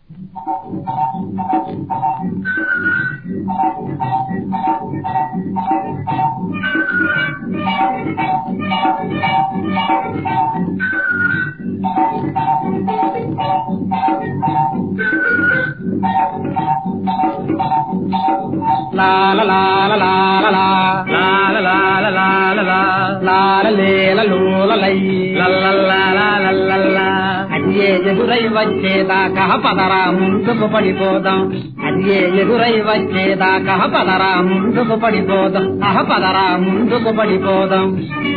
లా లా లా లా లా లా లా లా లా లా లా లా లా లా లా లే ల లో ల లై ల ల లా లా ల ల లా అదియే ఎదురై వచ్చేదాకా పదరా ముందుకు పడిపోదాం అదియే ఎదురై వచ్చేదాకా పదరా ముందుకు పడిపోదాం అహ పదరా ముందుకు పడిపోదాం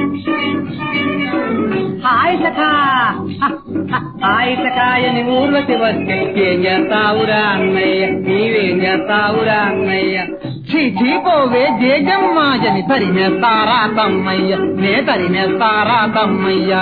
హాయ్ సఖా హాయ్ సఖాయని ఊర్వశి వస్తే ఏం చేస్తావురా అన్నయ్య నీవేం చేస్తావురా అన్నయ్య చీ చీ పోవే జేజమ్మాజని తరిమేస్తారా తమ్మయ్య నే తరిమేస్తారా తమ్మయ్య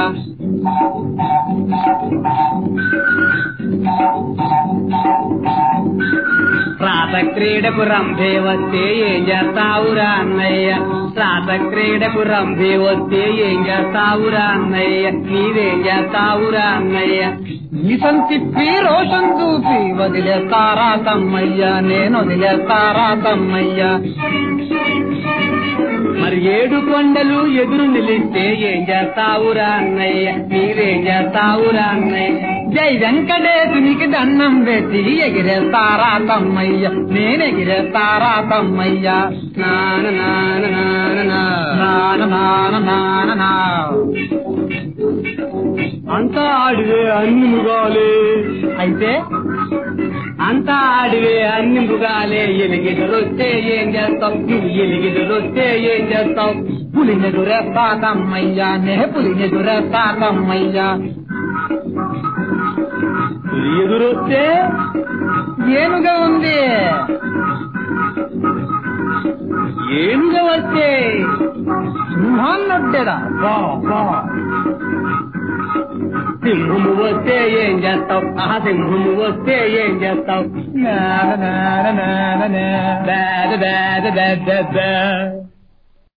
ప్రాత క్రీడకు రంభే వస్తే ఏం చేస్తావురా అన్నయ్య ప్రాత క్రీడకు రంభే వస్తే ఏం చేస్తావురా అన్నయ్య నీవేం చేస్తావురా అన్నయ్య ఈసం తిప్పి రోషన్ చూపి వదిలేస్తారా తమ్మయ్య నేను వదిలేస్తారా తమ్మయ్య మరి ఏడు కొండలు ఎదురు నిలిస్తే ఏం చేస్తావురా అన్నయ్య నీవేం చేస్తావురా అన్నయ్య జై వెంకటేశునికి దండం పెట్టి ఎగిరేస్తారా తమ్మయ్య నేను ఎగిరేస్తారా తమ్మయ్య నాన నాన నాన నాన నాన నాన నా అంతా ఆడివే అన్ని ముగాలే అయితే అంతా ఆడివే అన్ని ముగాలే ఎలిగిదలొస్తే ఏం చేస్తావు నువ్వు ఎలిగిదలొస్తే ఏం చేస్తావు పులిని దురేస్తా తమ్మయ్య నే పులిని దురేస్తా తమ్మయ్య ఎదురొస్తే ఏనుగా ఉంది ఏనుగా వస్తే సింహాన్నొడ్డెడా బా బా సింహము వస్తే ఏం చేస్తావు ఆ సింహము వస్తే ఏం చేస్తావు నాన నాన నాన నా. బేద బేద బేద బేద